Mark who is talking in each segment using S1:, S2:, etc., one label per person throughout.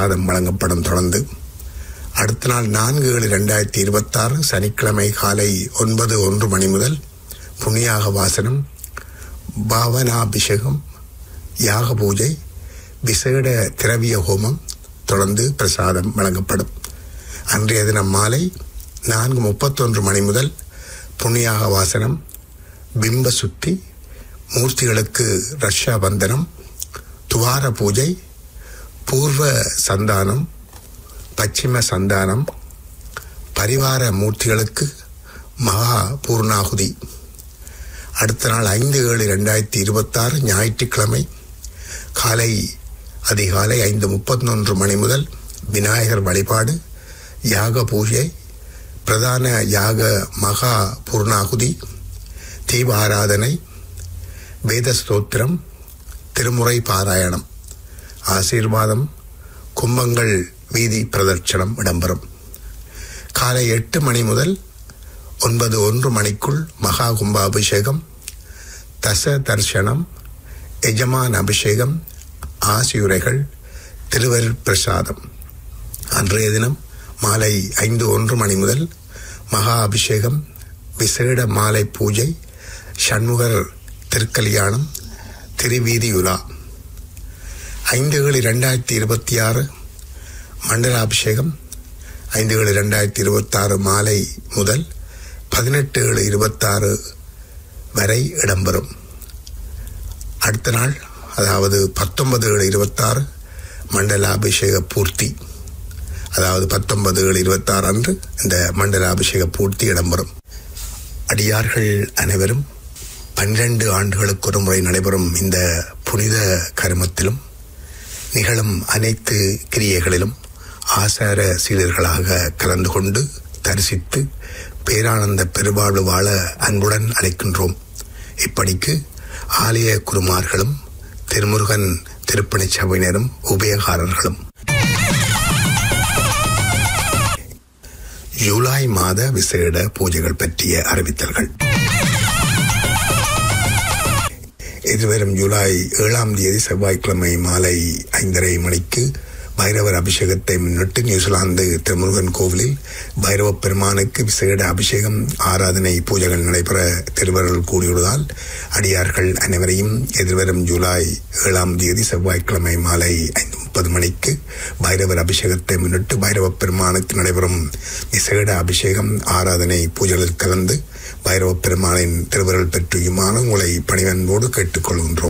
S1: பிரசாதம் வழங்கப்படும் தொடர்ந்து அடுத்த நாள் நான்கு ஏழு ரெண்டாயிரத்தி இருபத்தாறு சனிக்கிழமை காலை ஒன்பது ஒன்று மணி முதல் புண்ணியாக வாசனம் பாவனாபிஷேகம் யாக பூஜை விசேட திரவிய ஹோமம் தொடர்ந்து பிரசாதம் வழங்கப்படும் அன்றைய தினம் மாலை நான்கு முப்பத்தொன்று மணி முதல் புண்ணியாக வாசனம் பிம்ப சுத்தி மூர்த்திகளுக்கு ரஷ்யா பந்தனம் துவார பூஜை பூர்வ சந்தானம் பச்சிம சந்தானம் பரிவார மூர்த்திகளுக்கு மகா பூர்ணாகுதி அடுத்த நாள் ஐந்து ஏழு ரெண்டாயிரத்தி இருபத்தாறு ஞாயிற்றுக்கிழமை காலை அதிகாலை ஐந்து முப்பத்தொன்று மணி முதல் விநாயகர் வழிபாடு யாக பூஜை பிரதான யாக மகா பூர்ணாகுதி தீப ஆராதனை வேத ஸ்தோத்திரம் திருமுறை பாராயணம் ஆசீர்வாதம் கும்பங்கள் வீதி பிரதட்சணம் இடம்பெறும் காலை எட்டு மணி முதல் ஒன்பது ஒன்று மணிக்குள் மகா கும்பாபிஷேகம் தச தர்சனம் எஜமான் அபிஷேகம் ஆசியுரைகள் திருவருட் பிரசாதம் அன்றைய தினம் மாலை ஐந்து ஒன்று மணி முதல் மகா அபிஷேகம் விசேட மாலை பூஜை சண்முகர் திருக்கல்யாணம் திருவீதியுலா ஐந்து ஏழு ரெண்டாயிரத்தி இருபத்தி ஆறு மண்டலாபிஷேகம் ஐந்து ஏழு ரெண்டாயிரத்தி இருபத்தாறு மாலை முதல் பதினெட்டு ஏழு இருபத்தாறு வரை இடம்பெறும் அடுத்த நாள் அதாவது பத்தொன்பது ஏழு இருபத்தாறு மண்டலாபிஷேக பூர்த்தி அதாவது பத்தொன்பது ஏழு இருபத்தாறு அன்று இந்த மண்டலாபிஷேக பூர்த்தி இடம்பெறும் அடியார்கள் அனைவரும் பன்னிரண்டு ஆண்டுகளுக்கு ஒரு முறை நடைபெறும் இந்த புனித கருமத்திலும் நிகழும் அனைத்து கிரியைகளிலும் ஆசார சீடர்களாக கலந்து கொண்டு தரிசித்து பேரானந்த பெருவாழ்வு வாழ அன்புடன் அழைக்கின்றோம் இப்படிக்கு ஆலய குருமார்களும் திருமுருகன் திருப்பணிச் சபையினரும் உபயகாரர்களும் ஜூலை மாத விசேட பூஜைகள் பற்றிய அறிவித்தல்கள் எதிர்வரும் ஜூலை ஏழாம் தேதி செவ்வாய்க்கிழமை மாலை ஐந்தரை மணிக்கு பைரவர் அபிஷேகத்தை முன்னிட்டு நியூசிலாந்து திருமுருகன் கோவிலில் பைரவ பெருமானுக்கு விசேட அபிஷேகம் ஆராதனை பூஜைகள் நடைபெற திருவருள் கூடியுள்ளதால் அடியார்கள் அனைவரையும் எதிர்வரும் ஜூலை ஏழாம் தேதி செவ்வாய்க்கிழமை மாலை ஐந்து முப்பது மணிக்கு பைரவர் அபிஷேகத்தை முன்னிட்டு பைரவ பெருமானுக்கு நடைபெறும் விசேட அபிஷேகம் ஆராதனை பூஜைகளில் கலந்து பைரவ பெருமானின் திருவருள் பெற்றியுமான உங்களை பணிவன்போடு கேட்டுக்கொள்கின்றோம்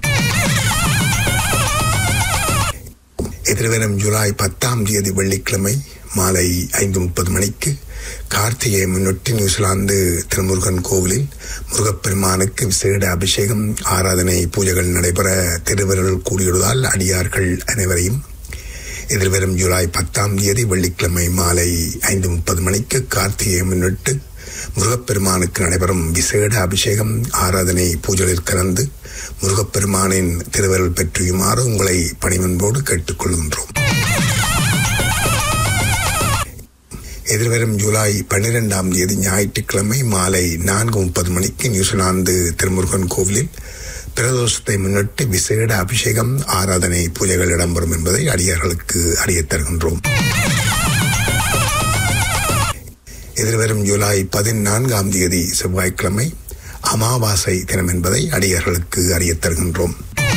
S1: எதிர்வரும் ஜூலை பத்தாம் தேதி வெள்ளிக்கிழமை மாலை ஐந்து முப்பது மணிக்கு கார்த்திகையை முன்னிட்டு நியூசிலாந்து திருமுருகன் கோவிலில் முருகப்பெருமானுக்கு விசேட அபிஷேகம் ஆராதனை பூஜைகள் நடைபெற திருவருள் கூடியுள்ளதால் அடியார்கள் அனைவரையும் எதிர்வரும் ஜூலை பத்தாம் தேதி வெள்ளிக்கிழமை மாலை ஐந்து முப்பது மணிக்கு கார்த்திகையை முன்னிட்டு முருகப்பெருமானுக்கு நடைபெறும் விசேட அபிஷேகம் ஆராதனை பூஜைகளில் கலந்து முருகப்பெருமானின் திருவருள் பெற்றியுமாறு உங்களை பணிவன்போடு கேட்டுக்கொள்கின்றோம் எதிர்வரும் ஜூலை பன்னிரெண்டாம் தேதி ஞாயிற்றுக்கிழமை மாலை நான்கு முப்பது மணிக்கு நியூசிலாந்து திருமுருகன் கோவிலில் பிரதோஷத்தை முன்னிட்டு விசேட அபிஷேகம் ஆராதனை பூஜைகள் இடம்பெறும் என்பதை அடியார்களுக்கு அறியத் தருகின்றோம் எதிர்வரும் ஜூலை பதினான்காம் தேதி செவ்வாய்க்கிழமை அமாவாசை தினம் என்பதை அடியார்களுக்கு அறியத் தருகின்றோம்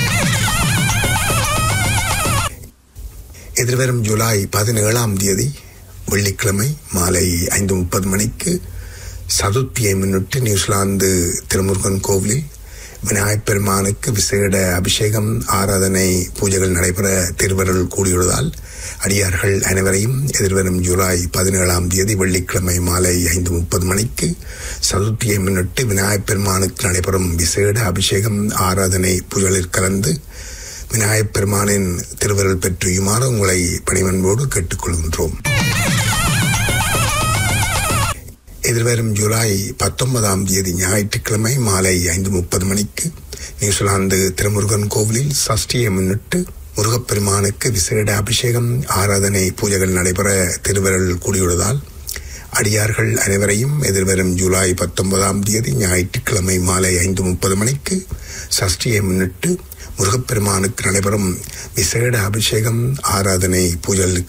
S1: எதிர்வரும் ஜூலை பதினேழாம் தேதி வெள்ளிக்கிழமை மாலை ஐந்து முப்பது மணிக்கு சதுர்த்தியை முன்னிட்டு நியூசிலாந்து திருமுருகன் கோவிலில் விநாயகப் பெருமானுக்கு விசேட அபிஷேகம் ஆராதனை பூஜைகள் நடைபெற திருவருள் கூடியுள்ளதால் அடியார்கள் அனைவரையும் எதிர்வரும் ஜூலை பதினேழாம் தேதி வெள்ளிக்கிழமை மாலை ஐந்து முப்பது மணிக்கு சதுர்த்தியை முன்னிட்டு விநாயகப் பெருமானுக்கு நடைபெறும் விசேட அபிஷேகம் ஆராதனை பூஜைகளில் கலந்து விநாயகப் பெருமானின் திருவருள் பெற்றியுமாறு உங்களை பணிவன்போடு கேட்டுக்கொள்கின்றோம் எதிர்வரும் ஜூலை பத்தொன்பதாம் தேதி ஞாயிற்றுக்கிழமை மாலை ஐந்து முப்பது மணிக்கு நியூசிலாந்து திருமுருகன் கோவிலில் சஷ்டியை முன்னிட்டு முருகப்பெருமானுக்கு விசேட அபிஷேகம் ஆராதனை பூஜைகள் நடைபெற திருவருள் கூடியுள்ளதால் அடியார்கள் அனைவரையும் எதிர்வரும் ஜூலை பத்தொன்பதாம் தேதி ஞாயிற்றுக்கிழமை மாலை ஐந்து முப்பது மணிக்கு சஷ்டியை முன்னிட்டு முருகப்பெருமானுக்கு நடைபெறும் விசேட அபிஷேகம் ஆராதனை பூஜைகள்